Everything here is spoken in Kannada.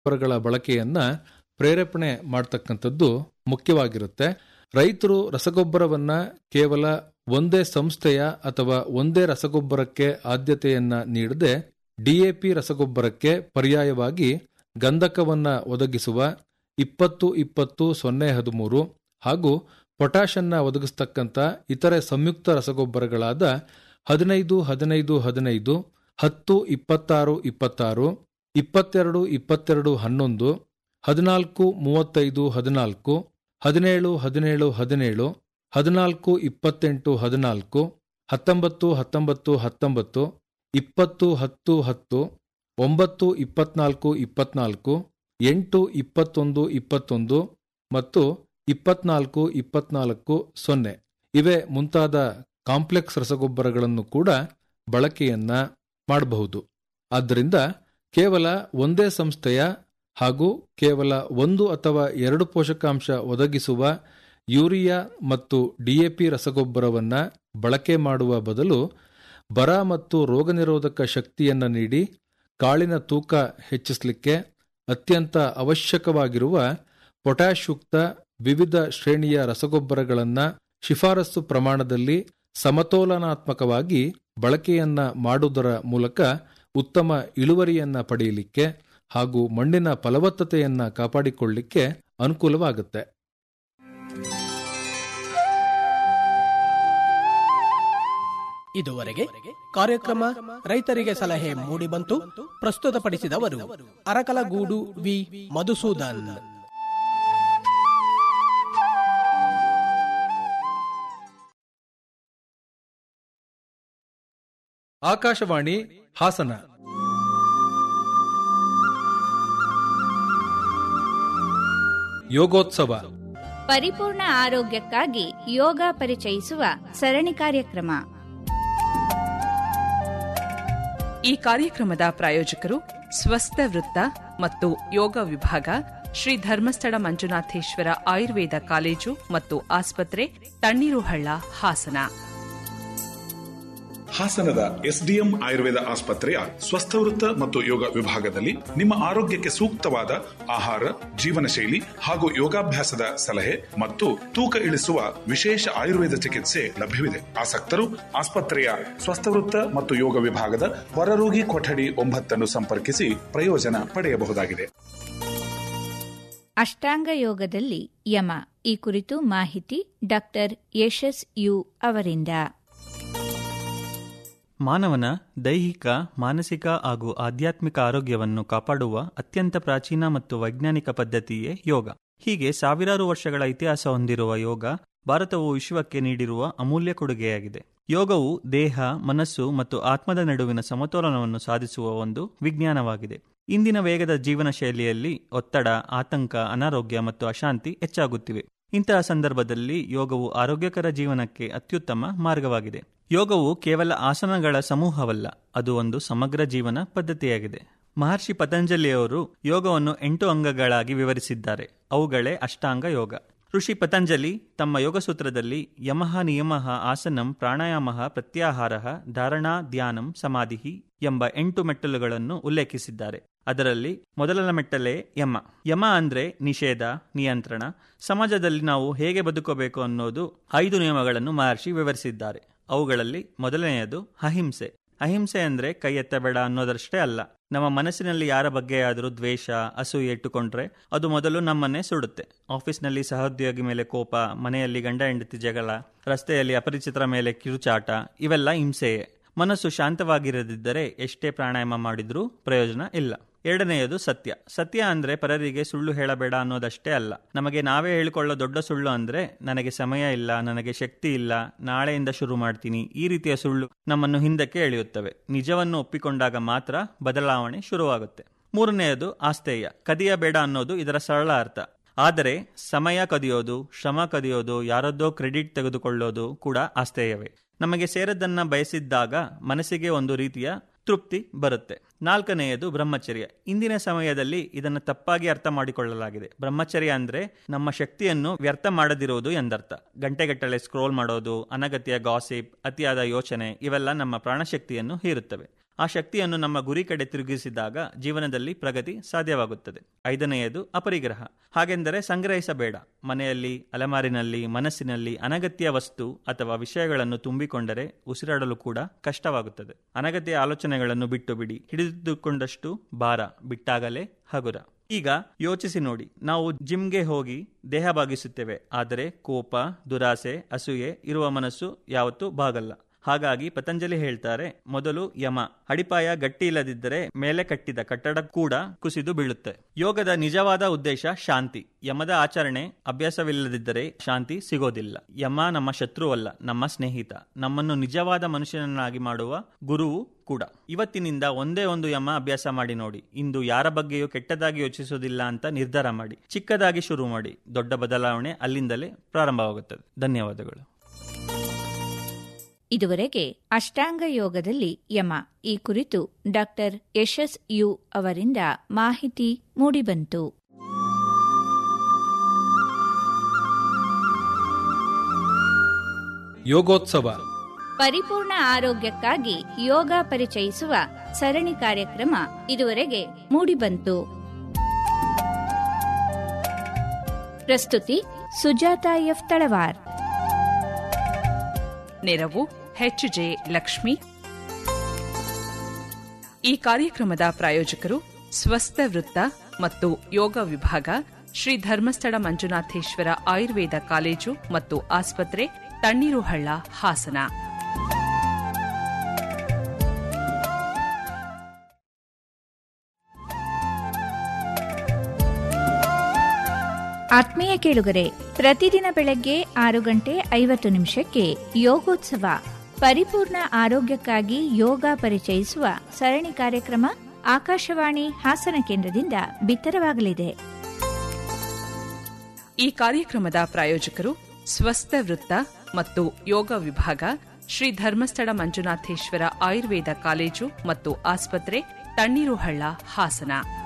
ರಸಗೊಬ್ಬರಗಳ ಬಳಕೆಯನ್ನ ಪ್ರೇರೇಪಣೆ ಮಾಡ್ತಕ್ಕಂಥದ್ದು ಮುಖ್ಯವಾಗಿರುತ್ತೆ ರೈತರು ರಸಗೊಬ್ಬರವನ್ನ ಕೇವಲ ಒಂದೇ ಸಂಸ್ಥೆಯ ಅಥವಾ ಒಂದೇ ರಸಗೊಬ್ಬರಕ್ಕೆ ಆದ್ಯತೆಯನ್ನ ನೀಡದೆ ಡಿಎಪಿ ರಸಗೊಬ್ಬರಕ್ಕೆ ಪರ್ಯಾಯವಾಗಿ ಗಂಧಕವನ್ನ ಒದಗಿಸುವ ಇಪ್ಪತ್ತು ಇಪ್ಪತ್ತು ಸೊನ್ನೆ ಹದಿಮೂರು ಹಾಗೂ ಪೊಟ್ಯಾಷನ್ನ ಒದಗಿಸ್ತಕ್ಕಂಥ ಇತರೆ ಸಂಯುಕ್ತ ರಸಗೊಬ್ಬರಗಳಾದ ಹದಿನೈದು ಹದಿನೈದು ಹದಿನೈದು ಹತ್ತು ಇಪ್ಪತ್ತಾರು ಇಪ್ಪತ್ತಾರು ಇಪ್ಪತ್ತೆರಡು ಇಪ್ಪತ್ತೆರಡು ಹನ್ನೊಂದು ಹದಿನಾಲ್ಕು ಮೂವತ್ತೈದು ಹದಿನಾಲ್ಕು ಹದಿನೇಳು ಹದಿನೇಳು ಹದಿನೇಳು ಹದಿನಾಲ್ಕು ಇಪ್ಪತ್ತೆಂಟು ಹದಿನಾಲ್ಕು ಹತ್ತೊಂಬತ್ತು ಹತ್ತೊಂಬತ್ತು ಹತ್ತೊಂಬತ್ತು ಇಪ್ಪತ್ತು ಹತ್ತು ಹತ್ತು ಒಂಬತ್ತು ಇಪ್ಪತ್ನಾಲ್ಕು ಇಪ್ಪತ್ನಾಲ್ಕು ಎಂಟು ಇಪ್ಪತ್ತೊಂದು ಇಪ್ಪತ್ತೊಂದು ಮತ್ತು ಇಪ್ಪತ್ನಾಲ್ಕು ಇಪ್ಪತ್ನಾಲ್ಕು ಸೊನ್ನೆ ಇವೇ ಮುಂತಾದ ಕಾಂಪ್ಲೆಕ್ಸ್ ರಸಗೊಬ್ಬರಗಳನ್ನು ಕೂಡ ಬಳಕೆಯನ್ನ ಮಾಡಬಹುದು ಆದ್ದರಿಂದ ಕೇವಲ ಒಂದೇ ಸಂಸ್ಥೆಯ ಹಾಗೂ ಕೇವಲ ಒಂದು ಅಥವಾ ಎರಡು ಪೋಷಕಾಂಶ ಒದಗಿಸುವ ಯೂರಿಯಾ ಮತ್ತು ಡಿಎಪಿ ರಸಗೊಬ್ಬರವನ್ನ ಬಳಕೆ ಮಾಡುವ ಬದಲು ಬರ ಮತ್ತು ರೋಗನಿರೋಧಕ ಶಕ್ತಿಯನ್ನ ನೀಡಿ ಕಾಳಿನ ತೂಕ ಹೆಚ್ಚಿಸಲಿಕ್ಕೆ ಅತ್ಯಂತ ಅವಶ್ಯಕವಾಗಿರುವ ಪೊಟ್ಯಾಶ್ ಯುಕ್ತ ವಿವಿಧ ಶ್ರೇಣಿಯ ರಸಗೊಬ್ಬರಗಳನ್ನು ಶಿಫಾರಸು ಪ್ರಮಾಣದಲ್ಲಿ ಸಮತೋಲನಾತ್ಮಕವಾಗಿ ಬಳಕೆಯನ್ನ ಮಾಡುವುದರ ಮೂಲಕ ಉತ್ತಮ ಇಳುವರಿಯನ್ನ ಪಡೆಯಲಿಕ್ಕೆ ಹಾಗೂ ಮಣ್ಣಿನ ಫಲವತ್ತತೆಯನ್ನ ಕಾಪಾಡಿಕೊಳ್ಳಲಿಕ್ಕೆ ಅನುಕೂಲವಾಗುತ್ತೆ ಇದುವರೆಗೆ ಕಾರ್ಯಕ್ರಮ ರೈತರಿಗೆ ಸಲಹೆ ಮೂಡಿಬಂತು ಪ್ರಸ್ತುತಪಡಿಸಿದವರು ಅರಕಲಗೂಡು ವಿ ಮಧುಸೂದನ್ ಆಕಾಶವಾಣಿ ಹಾಸನ ಯೋಗೋತ್ಸವ ಪರಿಪೂರ್ಣ ಆರೋಗ್ಯಕ್ಕಾಗಿ ಯೋಗ ಪರಿಚಯಿಸುವ ಸರಣಿ ಕಾರ್ಯಕ್ರಮ ಈ ಕಾರ್ಯಕ್ರಮದ ಪ್ರಾಯೋಜಕರು ಸ್ವಸ್ಥ ವೃತ್ತ ಮತ್ತು ಯೋಗ ವಿಭಾಗ ಶ್ರೀ ಧರ್ಮಸ್ಥಳ ಮಂಜುನಾಥೇಶ್ವರ ಆಯುರ್ವೇದ ಕಾಲೇಜು ಮತ್ತು ಆಸ್ಪತ್ರೆ ತಣ್ಣೀರುಹಳ್ಳ ಹಾಸನ ಹಾಸನದ ಎಸ್ಡಿಎಂ ಆಯುರ್ವೇದ ಆಸ್ಪತ್ರೆಯ ಸ್ವಸ್ಥವೃತ್ತ ಮತ್ತು ಯೋಗ ವಿಭಾಗದಲ್ಲಿ ನಿಮ್ಮ ಆರೋಗ್ಯಕ್ಕೆ ಸೂಕ್ತವಾದ ಆಹಾರ ಜೀವನ ಶೈಲಿ ಹಾಗೂ ಯೋಗಾಭ್ಯಾಸದ ಸಲಹೆ ಮತ್ತು ತೂಕ ಇಳಿಸುವ ವಿಶೇಷ ಆಯುರ್ವೇದ ಚಿಕಿತ್ಸೆ ಲಭ್ಯವಿದೆ ಆಸಕ್ತರು ಆಸ್ಪತ್ರೆಯ ಸ್ವಸ್ಥವೃತ್ತ ಮತ್ತು ಯೋಗ ವಿಭಾಗದ ಹೊರರೋಗಿ ಕೊಠಡಿ ಒಂಬತ್ತನ್ನು ಸಂಪರ್ಕಿಸಿ ಪ್ರಯೋಜನ ಪಡೆಯಬಹುದಾಗಿದೆ ಅಷ್ಟಾಂಗ ಯೋಗದಲ್ಲಿ ಯಮ ಈ ಕುರಿತು ಮಾಹಿತಿ ಡಾಕ್ಟರ್ ಯಶಸ್ ಯು ಅವರಿಂದ ಮಾನವನ ದೈಹಿಕ ಮಾನಸಿಕ ಹಾಗೂ ಆಧ್ಯಾತ್ಮಿಕ ಆರೋಗ್ಯವನ್ನು ಕಾಪಾಡುವ ಅತ್ಯಂತ ಪ್ರಾಚೀನ ಮತ್ತು ವೈಜ್ಞಾನಿಕ ಪದ್ಧತಿಯೇ ಯೋಗ ಹೀಗೆ ಸಾವಿರಾರು ವರ್ಷಗಳ ಇತಿಹಾಸ ಹೊಂದಿರುವ ಯೋಗ ಭಾರತವು ವಿಶ್ವಕ್ಕೆ ನೀಡಿರುವ ಅಮೂಲ್ಯ ಕೊಡುಗೆಯಾಗಿದೆ ಯೋಗವು ದೇಹ ಮನಸ್ಸು ಮತ್ತು ಆತ್ಮದ ನಡುವಿನ ಸಮತೋಲನವನ್ನು ಸಾಧಿಸುವ ಒಂದು ವಿಜ್ಞಾನವಾಗಿದೆ ಇಂದಿನ ವೇಗದ ಜೀವನ ಶೈಲಿಯಲ್ಲಿ ಒತ್ತಡ ಆತಂಕ ಅನಾರೋಗ್ಯ ಮತ್ತು ಅಶಾಂತಿ ಹೆಚ್ಚಾಗುತ್ತಿವೆ ಇಂತಹ ಸಂದರ್ಭದಲ್ಲಿ ಯೋಗವು ಆರೋಗ್ಯಕರ ಜೀವನಕ್ಕೆ ಅತ್ಯುತ್ತಮ ಮಾರ್ಗವಾಗಿದೆ ಯೋಗವು ಕೇವಲ ಆಸನಗಳ ಸಮೂಹವಲ್ಲ ಅದು ಒಂದು ಸಮಗ್ರ ಜೀವನ ಪದ್ಧತಿಯಾಗಿದೆ ಮಹರ್ಷಿ ಪತಂಜಲಿಯವರು ಯೋಗವನ್ನು ಎಂಟು ಅಂಗಗಳಾಗಿ ವಿವರಿಸಿದ್ದಾರೆ ಅವುಗಳೇ ಅಷ್ಟಾಂಗ ಯೋಗ ಋಷಿ ಪತಂಜಲಿ ತಮ್ಮ ಯೋಗಸೂತ್ರದಲ್ಲಿ ಯಮಃ ನಿಯಮಃ ಆಸನಂ ಪ್ರಾಣಾಯಾಮ ಪ್ರತ್ಯಾಹಾರ ಧಾರಣಾ ಧ್ಯಾನಂ ಸಮಾಧಿ ಎಂಬ ಎಂಟು ಮೆಟ್ಟಲುಗಳನ್ನು ಉಲ್ಲೇಖಿಸಿದ್ದಾರೆ ಅದರಲ್ಲಿ ಮೊದಲನ ಮೆಟ್ಟಲೇ ಯಮ ಯಮ ಅಂದ್ರೆ ನಿಷೇಧ ನಿಯಂತ್ರಣ ಸಮಾಜದಲ್ಲಿ ನಾವು ಹೇಗೆ ಬದುಕಬೇಕು ಅನ್ನೋದು ಐದು ನಿಯಮಗಳನ್ನು ಮಹರ್ಷಿ ವಿವರಿಸಿದ್ದಾರೆ ಅವುಗಳಲ್ಲಿ ಮೊದಲನೆಯದು ಅಹಿಂಸೆ ಅಹಿಂಸೆ ಅಂದ್ರೆ ಕೈ ಎತ್ತಬೇಡ ಅನ್ನೋದಷ್ಟೇ ಅಲ್ಲ ನಮ್ಮ ಮನಸ್ಸಿನಲ್ಲಿ ಯಾರ ಬಗ್ಗೆಯಾದರೂ ದ್ವೇಷ ಅಸೂಯೆ ಇಟ್ಟುಕೊಂಡ್ರೆ ಅದು ಮೊದಲು ನಮ್ಮನ್ನೇ ಸುಡುತ್ತೆ ಆಫೀಸ್ನಲ್ಲಿ ಸಹೋದ್ಯೋಗಿ ಮೇಲೆ ಕೋಪ ಮನೆಯಲ್ಲಿ ಗಂಡ ಹೆಂಡತಿ ಜಗಳ ರಸ್ತೆಯಲ್ಲಿ ಅಪರಿಚಿತರ ಮೇಲೆ ಕಿರುಚಾಟ ಇವೆಲ್ಲ ಹಿಂಸೆಯೇ ಮನಸ್ಸು ಶಾಂತವಾಗಿರದಿದ್ದರೆ ಎಷ್ಟೇ ಪ್ರಾಣಾಯಾಮ ಮಾಡಿದ್ರೂ ಪ್ರಯೋಜನ ಇಲ್ಲ ಎರಡನೆಯದು ಸತ್ಯ ಸತ್ಯ ಅಂದ್ರೆ ಪರರಿಗೆ ಸುಳ್ಳು ಹೇಳಬೇಡ ಅನ್ನೋದಷ್ಟೇ ಅಲ್ಲ ನಮಗೆ ನಾವೇ ಹೇಳಿಕೊಳ್ಳೋ ದೊಡ್ಡ ಸುಳ್ಳು ಅಂದ್ರೆ ನನಗೆ ಸಮಯ ಇಲ್ಲ ನನಗೆ ಶಕ್ತಿ ಇಲ್ಲ ನಾಳೆಯಿಂದ ಶುರು ಮಾಡ್ತೀನಿ ಈ ರೀತಿಯ ಸುಳ್ಳು ನಮ್ಮನ್ನು ಹಿಂದಕ್ಕೆ ಎಳೆಯುತ್ತವೆ ನಿಜವನ್ನು ಒಪ್ಪಿಕೊಂಡಾಗ ಮಾತ್ರ ಬದಲಾವಣೆ ಶುರುವಾಗುತ್ತೆ ಮೂರನೆಯದು ಆಸ್ತೇಯ ಕದಿಯಬೇಡ ಅನ್ನೋದು ಇದರ ಸರಳ ಅರ್ಥ ಆದರೆ ಸಮಯ ಕದಿಯೋದು ಶ್ರಮ ಕದಿಯೋದು ಯಾರದ್ದೋ ಕ್ರೆಡಿಟ್ ತೆಗೆದುಕೊಳ್ಳೋದು ಕೂಡ ಆಸ್ತೇಯವೇ ನಮಗೆ ಸೇರದನ್ನ ಬಯಸಿದ್ದಾಗ ಮನಸ್ಸಿಗೆ ಒಂದು ರೀತಿಯ ತೃಪ್ತಿ ಬರುತ್ತೆ ನಾಲ್ಕನೆಯದು ಬ್ರಹ್ಮಚರ್ಯ ಇಂದಿನ ಸಮಯದಲ್ಲಿ ಇದನ್ನು ತಪ್ಪಾಗಿ ಅರ್ಥ ಮಾಡಿಕೊಳ್ಳಲಾಗಿದೆ ಬ್ರಹ್ಮಚರ್ಯ ಅಂದ್ರೆ ನಮ್ಮ ಶಕ್ತಿಯನ್ನು ವ್ಯರ್ಥ ಮಾಡದಿರುವುದು ಎಂದರ್ಥ ಗಂಟೆಗಟ್ಟಲೆ ಸ್ಕ್ರೋಲ್ ಮಾಡೋದು ಅನಗತ್ಯ ಗಾಸಿಪ್ ಅತಿಯಾದ ಯೋಚನೆ ಇವೆಲ್ಲ ನಮ್ಮ ಪ್ರಾಣಶಕ್ತಿಯನ್ನು ಹೀರುತ್ತವೆ ಆ ಶಕ್ತಿಯನ್ನು ನಮ್ಮ ಗುರಿ ಕಡೆ ತಿರುಗಿಸಿದಾಗ ಜೀವನದಲ್ಲಿ ಪ್ರಗತಿ ಸಾಧ್ಯವಾಗುತ್ತದೆ ಐದನೆಯದು ಅಪರಿಗ್ರಹ ಹಾಗೆಂದರೆ ಸಂಗ್ರಹಿಸಬೇಡ ಮನೆಯಲ್ಲಿ ಅಲೆಮಾರಿನಲ್ಲಿ ಮನಸ್ಸಿನಲ್ಲಿ ಅನಗತ್ಯ ವಸ್ತು ಅಥವಾ ವಿಷಯಗಳನ್ನು ತುಂಬಿಕೊಂಡರೆ ಉಸಿರಾಡಲು ಕೂಡ ಕಷ್ಟವಾಗುತ್ತದೆ ಅನಗತ್ಯ ಆಲೋಚನೆಗಳನ್ನು ಬಿಟ್ಟು ಬಿಡಿ ಹಿಡಿದುಕೊಂಡಷ್ಟು ಭಾರ ಬಿಟ್ಟಾಗಲೇ ಹಗುರ ಈಗ ಯೋಚಿಸಿ ನೋಡಿ ನಾವು ಜಿಮ್ಗೆ ಹೋಗಿ ದೇಹ ಭಾಗಿಸುತ್ತೇವೆ ಆದರೆ ಕೋಪ ದುರಾಸೆ ಅಸೂಯೆ ಇರುವ ಮನಸ್ಸು ಯಾವತ್ತೂ ಬಾಗಲ್ಲ ಹಾಗಾಗಿ ಪತಂಜಲಿ ಹೇಳ್ತಾರೆ ಮೊದಲು ಯಮ ಅಡಿಪಾಯ ಗಟ್ಟಿ ಇಲ್ಲದಿದ್ದರೆ ಮೇಲೆ ಕಟ್ಟಿದ ಕಟ್ಟಡ ಕೂಡ ಕುಸಿದು ಬೀಳುತ್ತೆ ಯೋಗದ ನಿಜವಾದ ಉದ್ದೇಶ ಶಾಂತಿ ಯಮದ ಆಚರಣೆ ಅಭ್ಯಾಸವಿಲ್ಲದಿದ್ದರೆ ಶಾಂತಿ ಸಿಗೋದಿಲ್ಲ ಯಮ ನಮ್ಮ ಶತ್ರುವಲ್ಲ ನಮ್ಮ ಸ್ನೇಹಿತ ನಮ್ಮನ್ನು ನಿಜವಾದ ಮನುಷ್ಯನನ್ನಾಗಿ ಮಾಡುವ ಗುರುವು ಕೂಡ ಇವತ್ತಿನಿಂದ ಒಂದೇ ಒಂದು ಯಮ ಅಭ್ಯಾಸ ಮಾಡಿ ನೋಡಿ ಇಂದು ಯಾರ ಬಗ್ಗೆಯೂ ಕೆಟ್ಟದಾಗಿ ಯೋಚಿಸುವುದಿಲ್ಲ ಅಂತ ನಿರ್ಧಾರ ಮಾಡಿ ಚಿಕ್ಕದಾಗಿ ಶುರು ಮಾಡಿ ದೊಡ್ಡ ಬದಲಾವಣೆ ಅಲ್ಲಿಂದಲೇ ಪ್ರಾರಂಭವಾಗುತ್ತದೆ ಧನ್ಯವಾದಗಳು ಇದುವರೆಗೆ ಅಷ್ಟಾಂಗ ಯೋಗದಲ್ಲಿ ಯಮ ಈ ಕುರಿತು ಡಾಕ್ಟರ್ ಯಶಸ್ ಯು ಅವರಿಂದ ಮಾಹಿತಿ ಮೂಡಿಬಂತು ಯೋಗೋತ್ಸವ ಪರಿಪೂರ್ಣ ಆರೋಗ್ಯಕ್ಕಾಗಿ ಯೋಗ ಪರಿಚಯಿಸುವ ಸರಣಿ ಕಾರ್ಯಕ್ರಮ ಇದುವರೆಗೆ ಮೂಡಿಬಂತು ಪ್ರಸ್ತುತಿ ಸುಜಾತ ಎಫ್ ತಳವಾರ್ ನೆರವು ಎಚ್ ಜೆ ಲಕ್ಷ್ಮಿ ಈ ಕಾರ್ಯಕ್ರಮದ ಪ್ರಾಯೋಜಕರು ಸ್ವಸ್ಥ ವೃತ್ತ ಮತ್ತು ಯೋಗ ವಿಭಾಗ ಶ್ರೀ ಧರ್ಮಸ್ಥಳ ಮಂಜುನಾಥೇಶ್ವರ ಆಯುರ್ವೇದ ಕಾಲೇಜು ಮತ್ತು ಆಸ್ಪತ್ರೆ ತಣ್ಣೀರುಹಳ್ಳ ಹಾಸನ ಆತ್ಮೀಯ ಕೇಳುಗರೆ ಪ್ರತಿದಿನ ಬೆಳಗ್ಗೆ ಆರು ಗಂಟೆ ಐವತ್ತು ನಿಮಿಷಕ್ಕೆ ಯೋಗೋತ್ಸವ ಪರಿಪೂರ್ಣ ಆರೋಗ್ಯಕ್ಕಾಗಿ ಯೋಗ ಪರಿಚಯಿಸುವ ಸರಣಿ ಕಾರ್ಯಕ್ರಮ ಆಕಾಶವಾಣಿ ಹಾಸನ ಕೇಂದ್ರದಿಂದ ಬಿತ್ತರವಾಗಲಿದೆ ಈ ಕಾರ್ಯಕ್ರಮದ ಪ್ರಾಯೋಜಕರು ಸ್ವಸ್ಥ ವೃತ್ತ ಮತ್ತು ಯೋಗ ವಿಭಾಗ ಶ್ರೀ ಧರ್ಮಸ್ಥಳ ಮಂಜುನಾಥೇಶ್ವರ ಆಯುರ್ವೇದ ಕಾಲೇಜು ಮತ್ತು ಆಸ್ಪತ್ರೆ ತಣ್ಣೀರುಹಳ್ಳ ಹಾಸನ